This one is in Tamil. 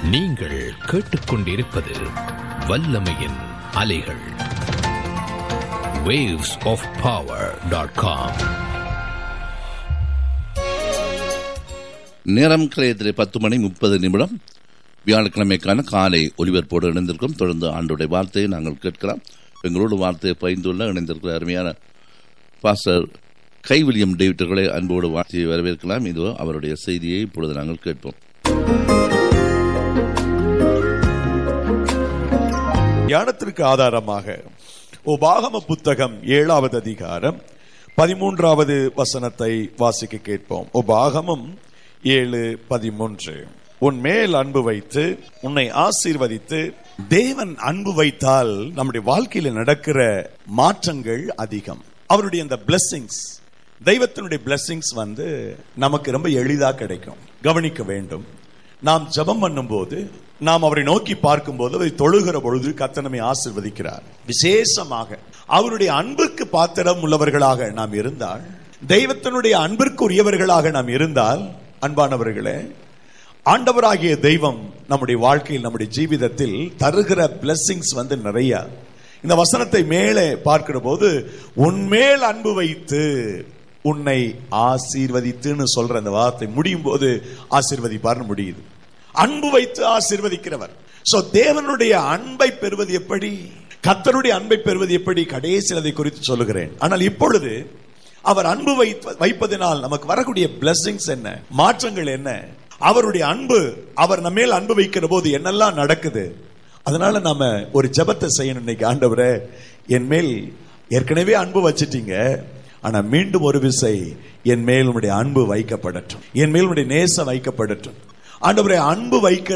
நீங்கள் கேட்டுக்கொண்டிருப்பது வல்லமையின் அலைகள் waves of power.com நேரம் கிரயத்திலே பத்து மணி முப்பது நிமிடம் வியாழக்கிழமைக்கான காலை ஒலிபரப்போடு இணைந்திருக்கும் தொடர்ந்து ஆண்டுடைய வார்த்தையை நாங்கள் கேட்கலாம் எங்களோடு வார்த்தையை பகிர்ந்துள்ள இணைந்திருக்கிற அருமையான பாஸ்டர் கைவிலியம் டேவிட்டர்களை அன்போடு வார்த்தையை வரவேற்கலாம் இதோ அவருடைய செய்தியை இப்பொழுது நாங்கள் கேட்போம் ஞானத்திற்கு ஆதாரமாக உபாகம புத்தகம் ஏழாவது அதிகாரம் பதிமூன்றாவது வசனத்தை வாசிக்க கேட்போம் உபாகமம் ஏழு பதிமூன்று உன் மேல் அன்பு வைத்து உன்னை ஆசீர்வதித்து தேவன் அன்பு வைத்தால் நம்முடைய வாழ்க்கையில நடக்கிற மாற்றங்கள் அதிகம் அவருடைய அந்த பிளெஸ்ஸிங்ஸ் தெய்வத்தினுடைய பிளெஸ்ஸிங்ஸ் வந்து நமக்கு ரொம்ப எளிதா கிடைக்கும் கவனிக்க வேண்டும் நாம் ஜெபம் பண்ணும்போது நாம் அவரை நோக்கி பார்க்கும்போது அவரை தொழுகிற பொழுது கத்தனமை ஆசிர்வதிக்கிறார் விசேஷமாக அவருடைய அன்புக்கு பாத்திரம் உள்ளவர்களாக நாம் இருந்தால் தெய்வத்தினுடைய அன்பிற்கு உரியவர்களாக நாம் இருந்தால் அன்பானவர்களே ஆண்டவராகிய தெய்வம் நம்முடைய வாழ்க்கையில் நம்முடைய ஜீவிதத்தில் தருகிற பிளெஸ்ஸிங்ஸ் வந்து நிறைய இந்த வசனத்தை மேலே பார்க்கிற போது உன்மேல் அன்பு வைத்து உன்னை ஆசீர்வதித்துன்னு சொல்ற அந்த வார்த்தை முடியும் போது ஆசீர்வதிப்பார்னு முடியுது அன்பு வைத்து ஆசீர்வதிக்கிறவர் சோ தேவனுடைய அன்பை பெறுவது எப்படி கத்தருடைய அன்பை பெறுவது எப்படி கடைசியில் அதை குறித்து சொல்லுகிறேன் ஆனால் இப்பொழுது அவர் அன்பு வைப்ப- வைப்பதினால் நமக்கு வரக்கூடிய பிளெஸிங்ஸ் என்ன மாற்றங்கள் என்ன அவருடைய அன்பு அவர் நம்ம மேல் அன்பு வைக்கிற போது என்னெல்லாம் நடக்குது அதனால நாம ஒரு ஜெபத்தை செய்யணும் இன்னைக்கு ஆண்டவரே என் மேல் ஏற்கனவே அன்பு வச்சிட்டீங்க ஆனா மீண்டும் ஒரு விசை என் மேல் உடைய அன்பு வைக்கப்படட்டும் என் மேல் உடைய நேசம் வைக்கப்படட்டும் ஆண்டவரே அன்பு வைக்க